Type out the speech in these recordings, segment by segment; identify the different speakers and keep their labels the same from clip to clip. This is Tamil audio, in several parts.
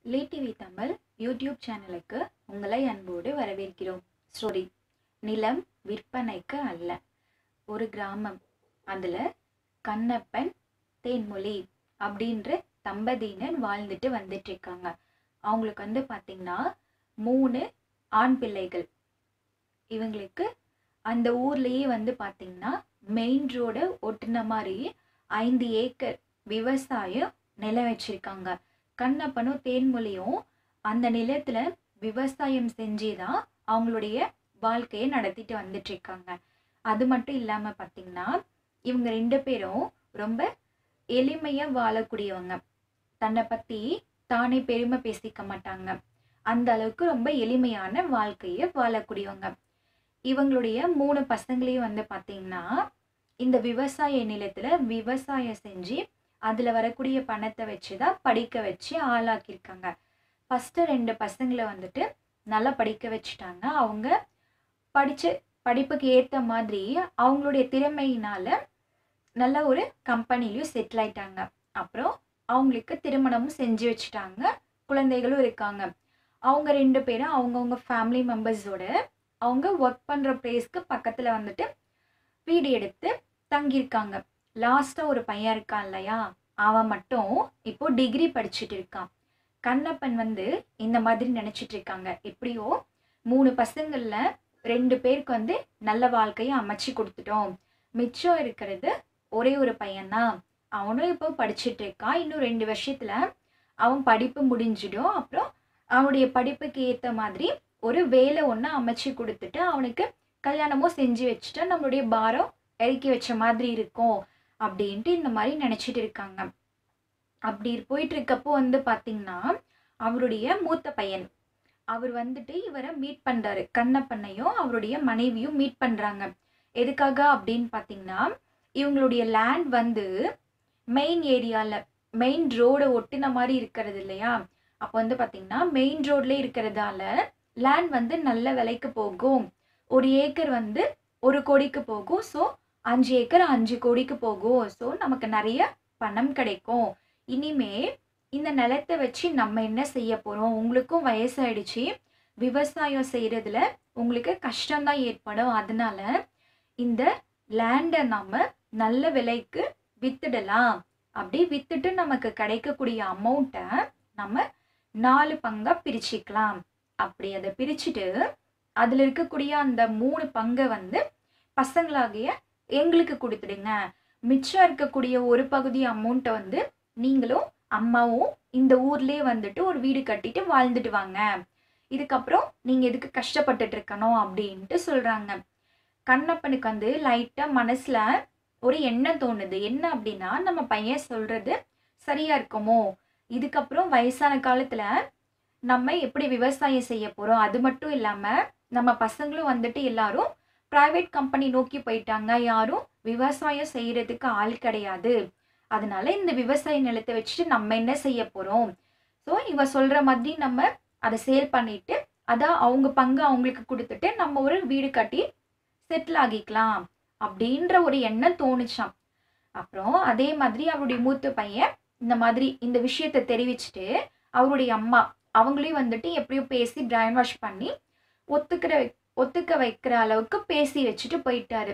Speaker 1: லே டிவி தமிழ் யூடியூப் சேனலுக்கு உங்களை அன்போடு வரவேற்கிறோம் ஸ்டோரி நிலம் விற்பனைக்கு அல்ல ஒரு கிராமம் அதில் கண்ணப்பன் தேன்மொழி அப்படின்ற தம்பதியினர் வாழ்ந்துட்டு வந்துட்டு இருக்காங்க அவங்களுக்கு வந்து பார்த்திங்கன்னா மூணு ஆண் பிள்ளைகள் இவங்களுக்கு அந்த ஊர்லேயே வந்து பார்த்திங்கன்னா மெயின் ரோடு ஒட்டுன மாதிரி ஐந்து ஏக்கர் விவசாயம் நிலம் வச்சிருக்காங்க கண்ணப்பனும் தேன்மொழியும் அந்த நிலத்துல விவசாயம் செஞ்சு தான் அவங்களுடைய வாழ்க்கையை நடத்திட்டு வந்துட்டு இருக்காங்க அது மட்டும் இல்லாம பார்த்தீங்கன்னா இவங்க ரெண்டு பேரும் ரொம்ப எளிமையா வாழக்கூடியவங்க தன்னை பத்தி தானே பெருமை பேசிக்க மாட்டாங்க அந்த அளவுக்கு ரொம்ப எளிமையான வாழ்க்கையை வாழக்கூடியவங்க இவங்களுடைய மூணு பசங்களையும் வந்து பார்த்தீங்கன்னா இந்த விவசாய நிலத்துல விவசாயம் செஞ்சு அதில் வரக்கூடிய பணத்தை வச்சு தான் படிக்க வச்சு ஆளாக்கியிருக்காங்க ஃபஸ்ட்டு ரெண்டு பசங்களை வந்துட்டு நல்லா படிக்க வச்சுட்டாங்க அவங்க படித்த படிப்புக்கு ஏற்ற மாதிரி அவங்களுடைய திறமையினால நல்ல ஒரு கம்பெனிலையும் செட்டில் ஆயிட்டாங்க அப்புறம் அவங்களுக்கு திருமணமும் செஞ்சு வச்சுட்டாங்க குழந்தைகளும் இருக்காங்க அவங்க ரெண்டு பேரும் அவங்கவுங்க ஃபேமிலி மெம்பர்ஸோட அவங்க ஒர்க் பண்ணுற பிளேஸ்க்கு பக்கத்தில் வந்துட்டு வீடு எடுத்து தங்கியிருக்காங்க லாஸ்ட்டாக ஒரு பையன் இருக்கான் இல்லையா அவன் மட்டும் இப்போ டிகிரி படிச்சுட்டு இருக்கான் கண்ணப்பன் வந்து இந்த மாதிரி நினச்சிட்டு இருக்காங்க எப்படியோ மூணு பசங்களில் ரெண்டு பேருக்கு வந்து நல்ல வாழ்க்கையை அமைச்சு கொடுத்துட்டோம் மிச்சம் இருக்கிறது ஒரே ஒரு பையன்தான் அவனும் இப்போ படிச்சுட்டு இருக்கான் இன்னும் ரெண்டு வருஷத்தில் அவன் படிப்பு முடிஞ்சிடும் அப்புறம் அவனுடைய படிப்புக்கு ஏற்ற மாதிரி ஒரு வேலை ஒன்று அமைச்சு கொடுத்துட்டு அவனுக்கு கல்யாணமும் செஞ்சு வச்சுட்டா நம்மளுடைய பாரம் இறக்கி வச்ச மாதிரி இருக்கும் அப்படின்ட்டு இந்த மாதிரி நினச்சிட்டு இருக்காங்க அப்படி போயிட்டு இருக்கப்போ வந்து பார்த்தீங்கன்னா அவருடைய மூத்த பையன் அவர் வந்துட்டு இவரை மீட் பண்ணுறாரு கண்ணப்பண்ணையும் அவருடைய மனைவியும் மீட் பண்ணுறாங்க எதுக்காக அப்படின்னு பார்த்தீங்கன்னா இவங்களுடைய லேண்ட் வந்து மெயின் ஏரியாவில் மெயின் ரோடை ஒட்டின மாதிரி இருக்கிறது இல்லையா அப்போ வந்து பார்த்தீங்கன்னா மெயின் ரோட்லேயே இருக்கிறதால லேண்ட் வந்து நல்ல விலைக்கு போகும் ஒரு ஏக்கர் வந்து ஒரு கோடிக்கு போகும் ஸோ அஞ்சு ஏக்கர் அஞ்சு கோடிக்கு போகும் ஸோ நமக்கு நிறைய பணம் கிடைக்கும் இனிமே இந்த நிலத்தை வச்சு நம்ம என்ன செய்ய போகிறோம் உங்களுக்கும் வயசாயிடுச்சு விவசாயம் செய்கிறதுல உங்களுக்கு கஷ்டம்தான் ஏற்படும் அதனால இந்த லேண்டை நம்ம நல்ல விலைக்கு வித்துடலாம் அப்படி வித்துட்டு நமக்கு கிடைக்கக்கூடிய அமௌண்ட்டை நம்ம நாலு பங்காக பிரிச்சுக்கலாம் அப்படி அதை பிரிச்சுட்டு அதில் இருக்கக்கூடிய அந்த மூணு பங்கை வந்து பசங்களாகிய எங்களுக்கு கொடுத்துடுங்க மிச்சம் இருக்கக்கூடிய ஒரு பகுதி அமௌண்ட்டை வந்து நீங்களும் அம்மாவும் இந்த ஊர்லேயே வந்துட்டு ஒரு வீடு கட்டிட்டு வாழ்ந்துட்டு வாங்க இதுக்கப்புறம் நீங்கள் எதுக்கு கஷ்டப்பட்டுட்டு இருக்கணும் அப்படின்ட்டு சொல்கிறாங்க கண்ணப்பனுக்கு வந்து லைட்டாக மனசில் ஒரு எண்ணம் தோணுது என்ன அப்படின்னா நம்ம பையன் சொல்கிறது சரியாக இருக்குமோ இதுக்கப்புறம் வயசான காலத்தில் நம்ம எப்படி விவசாயம் செய்ய போகிறோம் அது மட்டும் இல்லாமல் நம்ம பசங்களும் வந்துட்டு எல்லாரும் ப்ரைவேட் கம்பெனி நோக்கி போயிட்டாங்க யாரும் விவசாயம் செய்கிறதுக்கு ஆள் கிடையாது அதனால இந்த விவசாய நிலத்தை வச்சுட்டு நம்ம என்ன செய்ய போகிறோம் ஸோ இவ சொல்கிற மாதிரி நம்ம அதை சேல் பண்ணிட்டு அதை அவங்க பங்கு அவங்களுக்கு கொடுத்துட்டு நம்ம ஒரு வீடு கட்டி செட்டில் ஆகிக்கலாம் அப்படின்ற ஒரு எண்ணம் தோணுச்சான் அப்புறம் அதே மாதிரி அவருடைய மூத்த பையன் இந்த மாதிரி இந்த விஷயத்தை தெரிவிச்சுட்டு அவருடைய அம்மா அவங்களையும் வந்துட்டு எப்படியோ பேசி பிரைன் வாஷ் பண்ணி ஒத்துக்கிற ஒத்துக்க வைக்கிற அளவுக்கு பேசி வச்சுட்டு போயிட்டாரு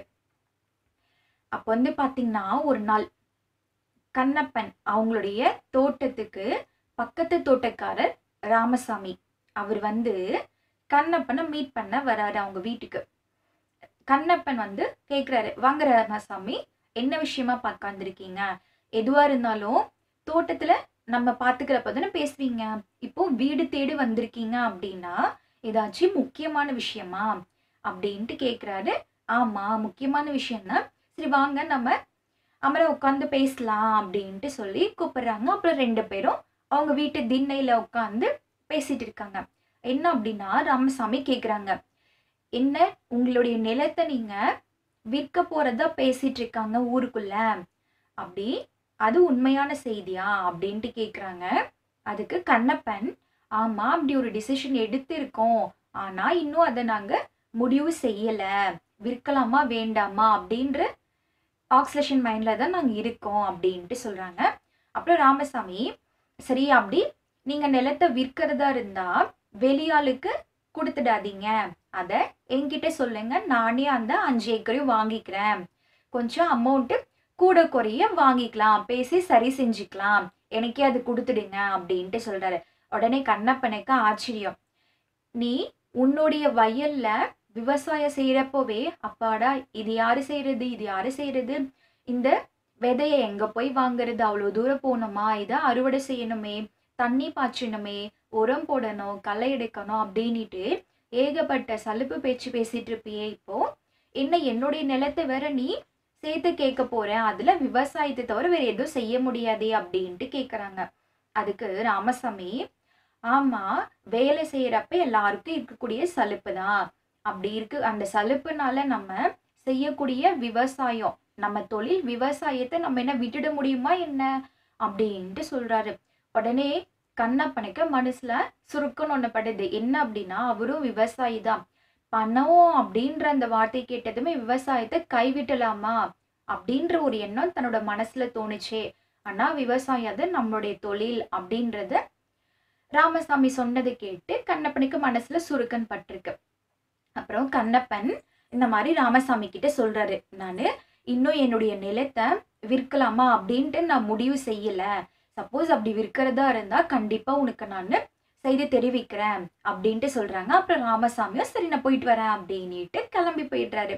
Speaker 1: அப்போ வந்து பார்த்தீங்கன்னா ஒரு நாள் கண்ணப்பன் அவங்களுடைய தோட்டத்துக்கு பக்கத்து தோட்டக்காரர் ராமசாமி அவர் வந்து கண்ணப்பனை மீட் பண்ண வராரு அவங்க வீட்டுக்கு கண்ணப்பன் வந்து கேட்குறாரு வாங்க ராமசாமி என்ன விஷயமா பார்க்க வந்திருக்கீங்க எதுவாக இருந்தாலும் தோட்டத்தில் நம்ம பார்த்துக்கிறப்ப தானே பேசுவீங்க இப்போ வீடு தேடி வந்திருக்கீங்க அப்படின்னா ஏதாச்சும் முக்கியமான விஷயமா அப்படின்ட்டு கேட்குறாரு ஆமாம் முக்கியமான விஷயம்னா சரி வாங்க நம்ம அமர உட்காந்து பேசலாம் அப்படின்ட்டு சொல்லி கூப்பிடுறாங்க அப்புறம் ரெண்டு பேரும் அவங்க வீட்டு திண்ணையில் உட்காந்து பேசிட்டு இருக்காங்க என்ன அப்படின்னா ராமசாமி கேட்குறாங்க என்ன உங்களுடைய நிலத்தை நீங்கள் விற்க போகிறதா பேசிட்டு இருக்காங்க ஊருக்குள்ள அப்படி அது உண்மையான செய்தியா அப்படின்ட்டு கேட்குறாங்க அதுக்கு கண்ணப்பன் ஆமாம் அப்படி ஒரு டிசிஷன் எடுத்திருக்கோம் ஆனால் இன்னும் அதை நாங்கள் முடிவு செய்யலை விற்கலாமா வேண்டாமா அப்படின்ற ஆக்சிலேஷன் மைண்டில் தான் நாங்கள் இருக்கோம் அப்படின்ட்டு சொல்கிறாங்க அப்புறம் ராமசாமி சரி அப்படி நீங்கள் நிலத்தை விற்கிறதா இருந்தால் வெளியாளுக்கு கொடுத்துடாதீங்க அதை என்கிட்ட சொல்லுங்க நானே அந்த அஞ்சு ஏக்கரையும் வாங்கிக்கிறேன் கொஞ்சம் அமௌண்ட்டு கூட குறைய வாங்கிக்கலாம் பேசி சரி செஞ்சுக்கலாம் எனக்கே அது கொடுத்துடுங்க அப்படின்ட்டு சொல்றாரு உடனே கண்ணப்பனுக்கு ஆச்சரியம் நீ உன்னுடைய வயல்ல விவசாயம் செய்யறப்போவே அப்பாடா இது யாரு செய்யறது இது யாரு செய்யறது இந்த விதையை எங்க போய் வாங்குறது அவ்வளோ தூரம் போகணுமா இதை அறுவடை செய்யணுமே தண்ணி பாய்ச்சணுமே உரம் போடணும் களை எடுக்கணும் அப்படின்ட்டு ஏகப்பட்ட சலுப்பு பேச்சு பேசிட்டு இருப்பியே இப்போ என்ன என்னுடைய நிலத்தை வேற நீ சேர்த்து கேட்க போறேன் அதுல விவசாயத்தை தவிர வேற எதுவும் செய்ய முடியாதே அப்படின்ட்டு கேக்குறாங்க அதுக்கு ராமசாமி ஆமா வேலை செய்யறப்ப எல்லாருக்கும் இருக்கக்கூடிய சலுப்பு தான் அப்படி இருக்கு அந்த சலுப்புனால நம்ம செய்யக்கூடிய விவசாயம் நம்ம தொழில் விவசாயத்தை நம்ம என்ன விட்டுட முடியுமா என்ன அப்படின்ட்டு சொல்றாரு உடனே கண்ணப்பனுக்கு மனசுல சுருக்குன்னு ஒண்ணு படுது என்ன அப்படின்னா அவரும் விவசாயி தான் பணம் அப்படின்ற அந்த வார்த்தை கேட்டதுமே விவசாயத்தை கைவிட்டலாமா அப்படின்ற ஒரு எண்ணம் தன்னோட மனசுல தோணுச்சே ஆனா விவசாயம் அது நம்மளுடைய தொழில் அப்படின்றத ராமசாமி சொன்னதை கேட்டு கண்ணப்பனுக்கு மனசுல சுருக்கன் பட்டிருக்கு அப்புறம் கண்ணப்பன் இந்த மாதிரி ராமசாமி கிட்ட சொல்றாரு நானு இன்னும் என்னுடைய நிலத்தை விற்கலாமா அப்படின்ட்டு நான் முடிவு செய்யல சப்போஸ் அப்படி விற்கிறதா இருந்தா கண்டிப்பா உனக்கு நான் செய்தி தெரிவிக்கிறேன் அப்படின்ட்டு சொல்றாங்க அப்புறம் ராமசாமியும் சரி நான் போயிட்டு வரேன் அப்படின்னுட்டு கிளம்பி போயிடுறாரு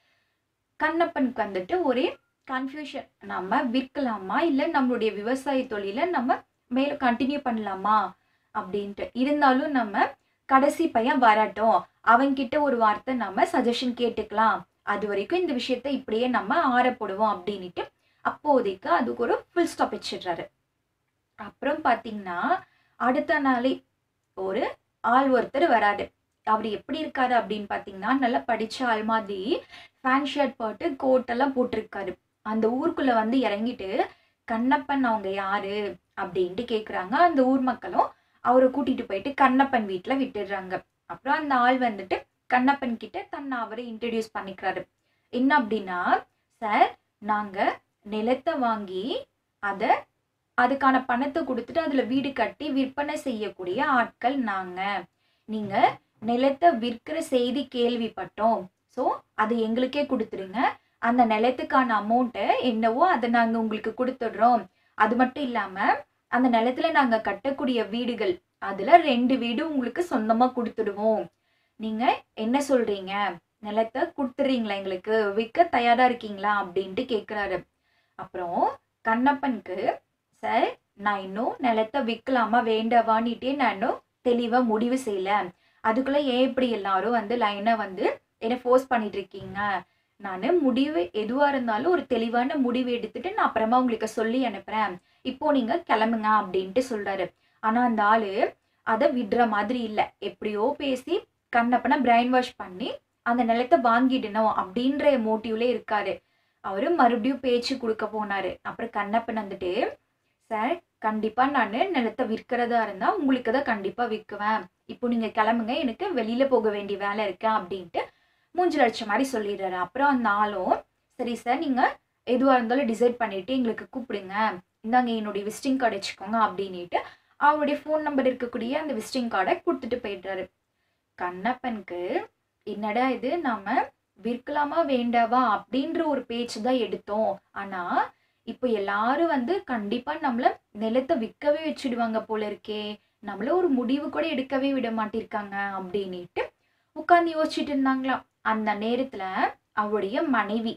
Speaker 1: கண்ணப்பனுக்கு வந்துட்டு ஒரே கன்ஃபியூஷன் நம்ம விற்கலாமா இல்லை நம்மளுடைய விவசாய தொழிலை நம்ம மேலும் கண்டினியூ பண்ணலாமா அப்படின்ட்டு இருந்தாலும் நம்ம கடைசி பையன் வரட்டும் அவன்கிட்ட ஒரு வார்த்தை நம்ம சஜஷன் கேட்டுக்கலாம் அது வரைக்கும் இந்த விஷயத்த இப்படியே நம்ம ஆறப்படுவோம் அப்படின்ட்டு அப்போதைக்கு அதுக்கு ஒரு ஃபுல் ஸ்டாப் வச்சிடுறாரு அப்புறம் பார்த்தீங்கன்னா அடுத்த நாளே ஒரு ஆள் ஒருத்தர் வராரு அவர் எப்படி இருக்காரு அப்படின்னு பார்த்தீங்கன்னா நல்லா படிச்ச ஆள் மாதிரி ஃபேன் ஷர்ட் போட்டு கோட் எல்லாம் போட்டிருக்காரு அந்த ஊருக்குள்ள வந்து இறங்கிட்டு கண்ணப்பன் அவங்க யாரு அப்படின்ட்டு கேக்குறாங்க அந்த ஊர் மக்களும் அவரை கூட்டிட்டு போயிட்டு கண்ணப்பன் வீட்டுல விட்டுடுறாங்க அப்புறம் அந்த ஆள் வந்துட்டு கண்ணப்பன் கிட்ட தன்னை அவரை இன்ட்ரடியூஸ் பண்ணிக்கிறாரு என்ன அப்படின்னா சார் நாங்க நிலத்தை வாங்கி அதை அதுக்கான பணத்தை கொடுத்துட்டு அதுல வீடு கட்டி விற்பனை செய்யக்கூடிய ஆட்கள் நாங்க நீங்க நிலத்தை விற்கிற செய்தி கேள்விப்பட்டோம் ஸோ அது எங்களுக்கே கொடுத்துருங்க அந்த நிலத்துக்கான அமௌண்ட்டை என்னவோ அதை நாங்க உங்களுக்கு கொடுத்துடுறோம் அது மட்டும் இல்லாம அந்த நிலத்துல நாங்க கட்டக்கூடிய வீடுகள் அதுல ரெண்டு வீடு உங்களுக்கு சொந்தமா கொடுத்துடுவோம் நீங்க என்ன சொல்றீங்க நிலத்தை கொடுத்துறீங்களா எங்களுக்கு விற்க தயாரா இருக்கீங்களா அப்படின்ட்டு கேக்குறாரு அப்புறம் கண்ணப்பனுக்கு சார் நான் இன்னும் நிலத்தை விற்கலாமா வேண்டாவான்னுட்டே நான் இன்னும் தெளிவா முடிவு செய்யல அதுக்குள்ள ஏன் இப்படி எல்லாரும் வந்து லைனை வந்து என்ன ஃபோர்ஸ் பண்ணிட்டு இருக்கீங்க நான் முடிவு எதுவா இருந்தாலும் ஒரு தெளிவான முடிவு எடுத்துட்டு நான் அப்புறமா உங்களுக்கு சொல்லி அனுப்புறேன் இப்போ நீங்க கிளம்புங்க அப்படின்ட்டு சொல்றாரு ஆனா அந்த ஆளு அதை விடுற மாதிரி இல்லை எப்படியோ பேசி கண்ணப்பனை பிரைன் வாஷ் பண்ணி அந்த நிலத்தை வாங்கிடணும் அப்படின்ற மோட்டிவ்ல இருக்காரு அவரு மறுபடியும் பேச்சு கொடுக்க போனாரு அப்புறம் கண்ணப்பன் வந்துட்டு சார் கண்டிப்பா நான் நிலத்தை விற்கிறதா இருந்தா உங்களுக்கு தான் கண்டிப்பா விற்குவேன் இப்போ நீங்க கிளம்புங்க எனக்கு வெளியில போக வேண்டிய வேலை இருக்கு அப்படின்ட்டு மூஞ்சில் அடிச்ச மாதிரி சொல்லிடுறாரு அப்புறம் அந்த ஆளும் சரி சார் நீங்க எதுவாக இருந்தாலும் டிசைட் பண்ணிட்டு எங்களுக்கு கூப்பிடுங்க இந்தாங்க என்னுடைய விசிட்டிங் கார்டு வச்சுக்கோங்க அப்படின்னுட்டு அவருடைய ஃபோன் நம்பர் இருக்கக்கூடிய அந்த விசிட்டிங் கார்டை கொடுத்துட்டு போயிடுறாரு கண்ணப்பனுக்கு என்னடா இது நாம விற்கலாமா வேண்டாவா அப்படின்ற ஒரு பேச்சு தான் எடுத்தோம் ஆனா இப்போ எல்லாரும் வந்து கண்டிப்பா நம்மள நிலத்தை விற்கவே வச்சிடுவாங்க போல இருக்கே நம்மள ஒரு முடிவு கூட எடுக்கவே விட மாட்டிருக்காங்க அப்படின்னுட்டு உட்காந்து யோசிச்சுட்டு இருந்தாங்களாம் அந்த நேரத்துல அவருடைய மனைவி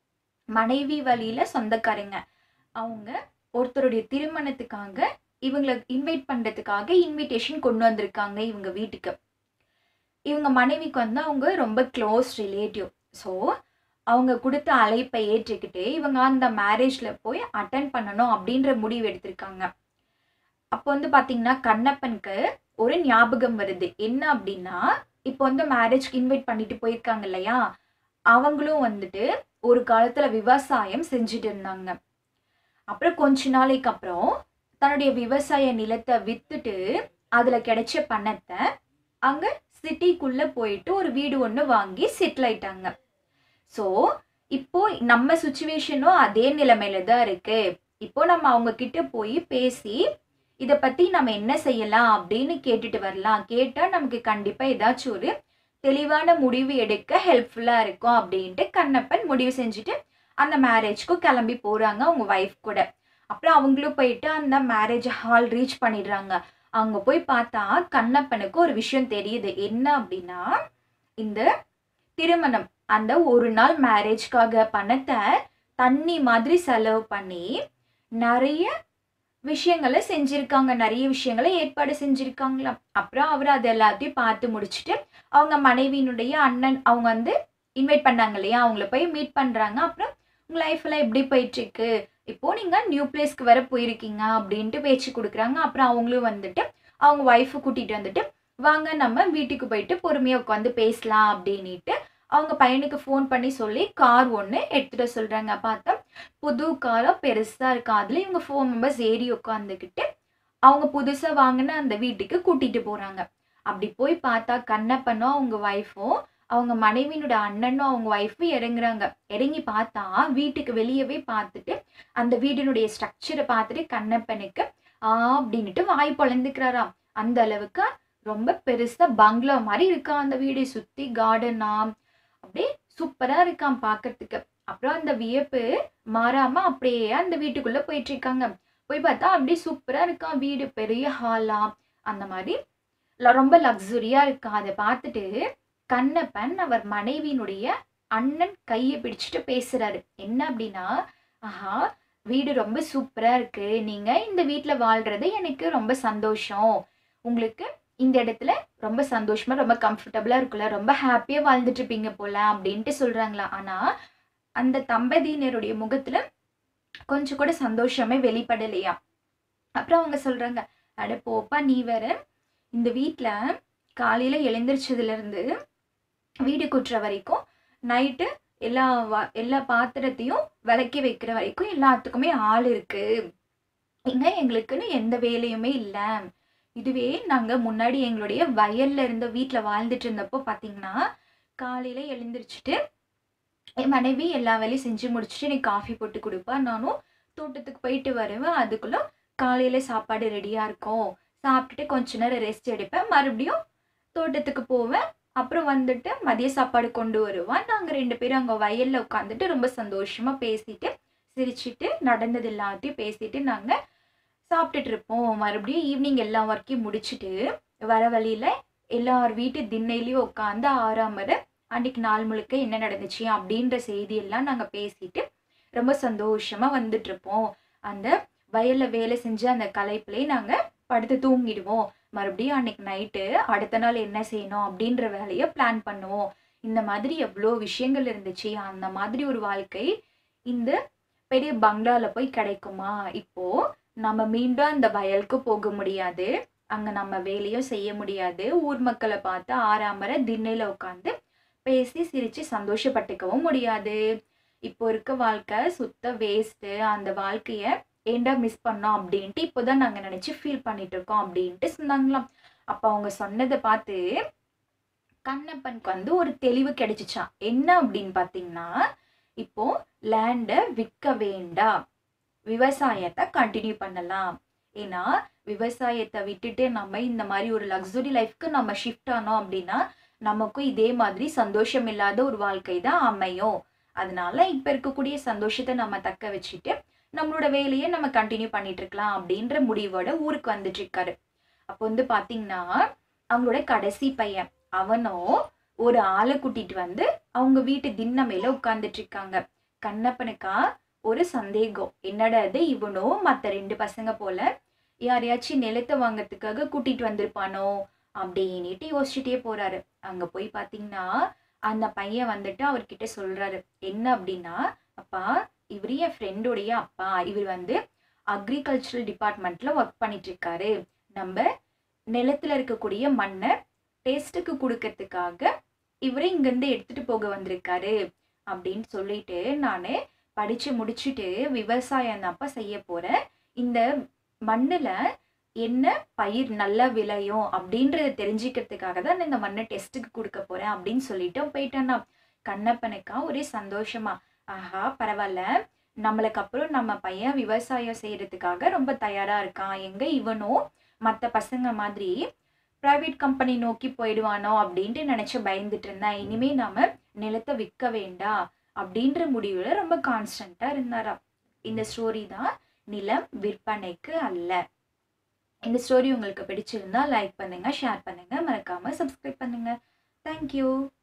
Speaker 1: மனைவி வழியில சொந்தக்காரங்க அவங்க ஒருத்தருடைய திருமணத்துக்காக இவங்களை இன்வைட் பண்றதுக்காக இன்விடேஷன் கொண்டு வந்திருக்காங்க இவங்க வீட்டுக்கு இவங்க மனைவிக்கு வந்து அவங்க ரொம்ப க்ளோஸ் ரிலேட்டிவ் ஸோ அவங்க கொடுத்த அழைப்பை ஏற்றுக்கிட்டு இவங்க அந்த மேரேஜ்ல போய் அட்டன் பண்ணணும் அப்படின்ற முடிவு எடுத்திருக்காங்க அப்போ வந்து பாத்தீங்கன்னா கண்ணப்பனுக்கு ஒரு ஞாபகம் வருது என்ன அப்படின்னா இப்போ வந்து மேரேஜ்க்கு இன்வைட் பண்ணிட்டு போயிருக்காங்க இல்லையா அவங்களும் வந்துட்டு ஒரு காலத்துல விவசாயம் செஞ்சுட்டு இருந்தாங்க அப்புறம் கொஞ்ச நாளைக்கு அப்புறம் தன்னுடைய விவசாய நிலத்தை வித்துட்டு அதுல கிடைச்ச பணத்தை அங்க சிட்டிக்குள்ள போயிட்டு ஒரு வீடு ஒன்று வாங்கி செட்டில் ஆயிட்டாங்க ஸோ இப்போ நம்ம சுச்சுவேஷனும் அதே நிலைமையில தான் இருக்கு இப்போ நம்ம அவங்க கிட்ட போய் பேசி இதை பற்றி நம்ம என்ன செய்யலாம் அப்படின்னு கேட்டுட்டு வரலாம் கேட்டால் நமக்கு கண்டிப்பாக ஏதாச்சும் ஒரு தெளிவான முடிவு எடுக்க ஹெல்ப்ஃபுல்லாக இருக்கும் அப்படின்ட்டு கண்ணப்பன் முடிவு செஞ்சுட்டு அந்த மேரேஜ்க்கும் கிளம்பி போகிறாங்க அவங்க ஒய்ஃப் கூட அப்புறம் அவங்களும் போயிட்டு அந்த மேரேஜ் ஹால் ரீச் பண்ணிடுறாங்க அங்கே போய் பார்த்தா கண்ணப்பனுக்கு ஒரு விஷயம் தெரியுது என்ன அப்படின்னா இந்த திருமணம் அந்த ஒரு நாள் மேரேஜ்க்காக பணத்தை தண்ணி மாதிரி செலவு பண்ணி நிறைய விஷயங்களை செஞ்சுருக்காங்க நிறைய விஷயங்களை ஏற்பாடு செஞ்சுருக்காங்களாம் அப்புறம் அவர் அது எல்லாத்தையும் பார்த்து முடிச்சுட்டு அவங்க மனைவியினுடைய அண்ணன் அவங்க வந்து இன்வைட் பண்ணாங்க இல்லையா அவங்கள போய் மீட் பண்ணுறாங்க அப்புறம் உங்கள் லைஃப்லாம் எப்படி போயிட்டுருக்கு இப்போது நீங்கள் நியூ பிளேஸ்க்கு வர போயிருக்கீங்க அப்படின்ட்டு பேச்சு கொடுக்குறாங்க அப்புறம் அவங்களும் வந்துட்டு அவங்க ஒய்ஃபை கூட்டிகிட்டு வந்துட்டு வாங்க நம்ம வீட்டுக்கு போயிட்டு பொறுமையாக உட்காந்து பேசலாம் அப்படின்ட்டு அவங்க பையனுக்கு ஃபோன் பண்ணி சொல்லி கார் ஒன்று எடுத்துகிட்டு சொல்கிறாங்க பார்த்தா புது காராக பெருசாக இருக்கா அதில் இவங்க ஃபோர் மெம்பர்ஸ் ஏறி உட்காந்துக்கிட்டு அவங்க புதுசாக வாங்கின அந்த வீட்டுக்கு கூட்டிகிட்டு போகிறாங்க அப்படி போய் பார்த்தா கண்ணப்பனும் அவங்க ஒய்ஃபும் அவங்க மனைவியினோட அண்ணனும் அவங்க ஒய்ஃபும் இறங்குறாங்க இறங்கி பார்த்தா வீட்டுக்கு வெளியவே பார்த்துட்டு அந்த வீடினுடைய ஸ்ட்ரக்சரை பார்த்துட்டு கண்ணப்பனுக்கு ஆ அப்படின்ட்டு வாய் பொழந்துக்கிறாராம் அந்த அளவுக்கு ரொம்ப பெருசா பங்களா மாதிரி இருக்கா அந்த வீடு சுத்தி கார்டனா அப்படியே சூப்பரா இருக்காம் பார்க்கறதுக்கு அப்புறம் அந்த வியப்பு மாறாம அப்படியே அந்த வீட்டுக்குள்ள போயிட்டு இருக்காங்க போய் பார்த்தா அப்படியே சூப்பரா இருக்கான் வீடு பெரிய ஹாலா அந்த மாதிரி ல- ரொம்ப லக்ஸுரியா இருக்கா அதை பார்த்துட்டு கண்ணப்பன் அவர் மனைவியினுடைய அண்ணன் கையை பிடிச்சிட்டு பேசுறாரு என்ன அப்படின்னா ஆஹா வீடு ரொம்ப சூப்பரா இருக்கு நீங்க இந்த வீட்ல வாழ்றது எனக்கு ரொம்ப சந்தோஷம் உங்களுக்கு இந்த இடத்துல ரொம்ப சந்தோஷமா ரொம்ப கம்ஃபர்டபுளா இருக்குல்ல ரொம்ப ஹாப்பியா வாழ்ந்துட்டு இருப்பீங்க போல அப்படின்ட்டு சொல்றாங்களா ஆனா அந்த தம்பதியினருடைய முகத்துல கொஞ்சம் கூட சந்தோஷமே வெளிப்படலையா அப்புறம் அவங்க சொல்றாங்க அட போப்பா நீ வேற இந்த வீட்ல காலையில எழுந்திரிச்சதுல இருந்து வீடு கூட்டுற வரைக்கும் நைட்டு எல்லா வா- எல்லா பாத்திரத்தையும் விளக்கி வைக்கிற வரைக்கும் எல்லாத்துக்குமே ஆள் இருக்கு இங்க எங்களுக்குன்னு எந்த வேலையுமே இல்லை இதுவே நாங்க முன்னாடி எங்களுடைய வயல்ல இருந்த வீட்ல வாழ்ந்துட்டு இருந்தப்போ பாத்தீங்கன்னா காலையில எழுந்திரிச்சிட்டு என் மனைவி எல்லா வேலையும் செஞ்சு முடிச்சுட்டு எனக்கு காஃபி போட்டு கொடுப்பா நானும் தோட்டத்துக்கு போயிட்டு வருவேன் அதுக்குள்ள காலையில சாப்பாடு ரெடியா இருக்கும் சாப்பிட்டுட்டு கொஞ்ச நேரம் ரெஸ்ட் எடுப்பேன் மறுபடியும் தோட்டத்துக்கு போவேன் அப்புறம் வந்துட்டு மதிய சாப்பாடு கொண்டு வருவான் நாங்க ரெண்டு பேரும் அங்க வயல்ல உட்காந்துட்டு ரொம்ப சந்தோஷமா பேசிட்டு சிரிச்சிட்டு நடந்தது எல்லாத்தையும் பேசிட்டு நாங்க சாப்பிட்டுட்டு இருப்போம் மறுபடியும் ஈவினிங் எல்லா ஒர்க்கையும் முடிச்சுட்டு வர வழியில எல்லார் வீட்டு திண்ணையிலயும் உட்காந்து ஆறாமற அன்னைக்கு நாள் முழுக்க என்ன நடந்துச்சு அப்படின்ற செய்தி எல்லாம் நாங்க பேசிட்டு ரொம்ப சந்தோஷமா வந்துட்டு இருப்போம் அந்த வயல்ல வேலை செஞ்ச அந்த களைப்புலயே நாங்க படுத்து தூங்கிடுவோம் மறுபடியும் அன்னைக்கு நைட்டு அடுத்த நாள் என்ன செய்யணும் அப்படின்ற வேலையை பிளான் பண்ணுவோம் இந்த மாதிரி எவ்வளோ விஷயங்கள் இருந்துச்சு அந்த மாதிரி ஒரு வாழ்க்கை இந்த பெரிய பங்களால போய் கிடைக்குமா இப்போ நம்ம மீண்டும் அந்த வயலுக்கு போக முடியாது அங்க நம்ம வேலையும் செய்ய முடியாது ஊர் மக்களை பார்த்து ஆறாமற திண்ணையில உட்காந்து பேசி சிரிச்சு சந்தோஷப்பட்டுக்கவும் முடியாது இப்போ இருக்க வாழ்க்கை சுத்த வேஸ்ட்டு அந்த வாழ்க்கைய ஏன்டா மிஸ் பண்ணோம் அப்படின்ட்டு இப்போதான் நாங்க நினைச்சு ஃபீல் பண்ணிட்டு இருக்கோம் அப்படின்ட்டு சொன்னாங்களாம் அப்ப அவங்க சொன்னதை பார்த்து கண்ணப்பனுக்கு வந்து ஒரு தெளிவு கிடைச்சிச்சாம் என்ன அப்படின்னு பார்த்தீங்கன்னா இப்போ லேண்டை விற்க வேண்டாம் விவசாயத்தை கண்டினியூ பண்ணலாம் ஏன்னா விவசாயத்தை விட்டுட்டு நம்ம இந்த மாதிரி ஒரு லக்ஸுரி லைஃப்க்கு நம்ம ஷிஃப்ட் ஆனோம் அப்படின்னா நமக்கும் இதே மாதிரி சந்தோஷம் இல்லாத ஒரு வாழ்க்கை தான் அமையும் அதனால இப்ப இருக்கக்கூடிய சந்தோஷத்தை நம்ம தக்க வச்சுட்டு நம்மளோட வேலையை நம்ம கண்டினியூ பண்ணிட்டு இருக்கலாம் அப்படின்ற முடிவோட ஊருக்கு வந்துட்டு இருக்காரு அப்போ வந்து பாத்தீங்கன்னா அவங்களோட கடைசி பையன் அவனும் ஒரு ஆளை கூட்டிட்டு வந்து அவங்க வீட்டு திண்ணை மேல உட்கார்ந்துட்டு இருக்காங்க கண்ணப்பனுக்கா ஒரு சந்தேகம் என்னடா இது இவனும் மத்த ரெண்டு பசங்க போல யாரையாச்சும் நிலத்தை வாங்கறதுக்காக கூட்டிட்டு வந்திருப்பானோ அப்படின்னுட்டு யோசிச்சுட்டே போறாரு அங்க போய் பாத்தீங்கன்னா அந்த பையன் வந்துட்டு அவர்கிட்ட சொல்றாரு என்ன அப்படின்னா அப்பா இவர் என் ஃப்ரெண்டோடைய அப்பா இவர் வந்து அக்ரிகல்ச்சரல் டிபார்ட்மெண்ட்ல ஒர்க் பண்ணிட்டு இருக்காரு நம்ம நிலத்துல இருக்கக்கூடிய மண்ணை டேஸ்ட்டுக்கு கொடுக்கறதுக்காக இவரை இங்கேருந்து எடுத்துட்டு போக வந்திருக்காரு அப்படின்னு சொல்லிட்டு நான் படிச்சு முடிச்சுட்டு விவசாயம் தான்ப்பா செய்ய போறேன் இந்த மண்ணுல என்ன பயிர் நல்லா விளையும் அப்படின்றத தெரிஞ்சுக்கிறதுக்காக தான் நான் இந்த மண்ணை டெஸ்ட்டுக்கு கொடுக்க போறேன் அப்படின்னு சொல்லிட்டு போயிட்டேன்னா கண்ணப்பனுக்கா ஒரே சந்தோஷமா ஆஹா பரவாயில்ல நம்மளுக்கு அப்புறம் நம்ம பையன் விவசாயம் செய்கிறதுக்காக ரொம்ப தயாராக இருக்கான் எங்கே இவனும் மற்ற பசங்க மாதிரி ப்ரைவேட் கம்பெனி நோக்கி போயிடுவானோ அப்படின்ட்டு நினச்சி பயந்துட்டு இருந்தேன் இனிமே நாம நிலத்தை விற்க வேண்டாம் அப்படின்ற முடிவில் ரொம்ப கான்ஸ்டண்ட்டாக இருந்தாராம் இந்த ஸ்டோரி தான் நிலம் விற்பனைக்கு அல்ல இந்த ஸ்டோரி உங்களுக்கு பிடிச்சிருந்தா லைக் பண்ணுங்க ஷேர் பண்ணுங்க மறக்காம சப்ஸ்கிரைப் பண்ணுங்க தேங்க்யூ